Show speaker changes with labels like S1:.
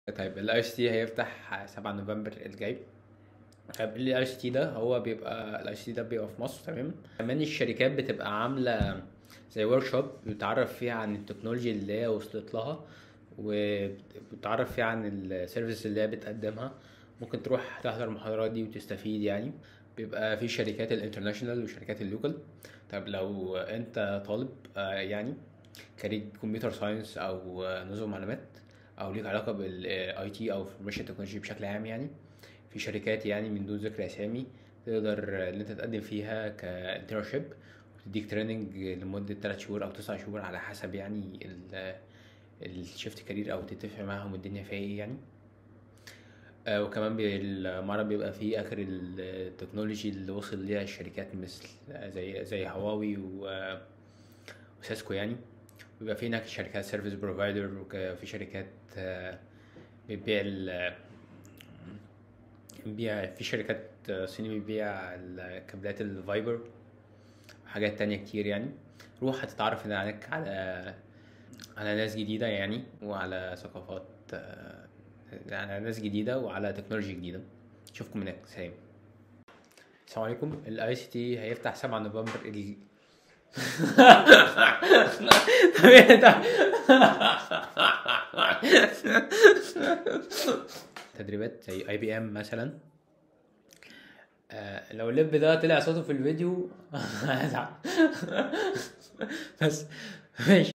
S1: طيب الاي سي تي هيفتح 7 نوفمبر الجاي طيب الاي سي تي ده هو بيبقى الاي سي تي ده بيبقى في مصر تمام كمان الشركات بتبقى عامله زي ورك شوب بتعرف فيها عن التكنولوجيا اللي هي وصلت لها وبتعرف فيها عن السيرفيس اللي هي بتقدمها ممكن تروح تحضر المحاضرات دي وتستفيد يعني بيبقى في شركات الانترناشونال وشركات اللوكال طيب لو انت طالب آه، يعني خريج كمبيوتر ساينس او آه، نظم معلومات او ليك علاقه بالاي تي او انفورميشن تكنولوجي بشكل عام يعني في شركات يعني من دون ذكر اسامي تقدر ان انت تقدم فيها كانترنشيب وتديك تريننج لمده 3 شهور او 9 شهور على حسب يعني الشيفت كارير او تتفق معاهم الدنيا فيها ايه يعني آه، وكمان بي- المعرض بيبقى فيه اخر التكنولوجي اللي وصل ليها الشركات مثل زي زي هواوي و- وسيسكو يعني بيبقى في هناك شركات سيرفيس بروفايدر وفي شركات آه، بتبيع ال بيبيع في شركات آه، صيني بتبيع الكابلات الفايبر وحاجات تانية كتير يعني روح هتتعرف هناك على على ناس جديدة يعني وعلى ثقافات آه، على ناس جديدة وعلى تكنولوجيا جديدة اشوفكم هناك سلام السلام عليكم الاي سي تي هيفتح 7 نوفمبر ال... طب إيه ده؟ تدريبات زي اي بي ام مثلا آه، لو اللب ده طلع صوته في الفيديو هزعل بس ماشي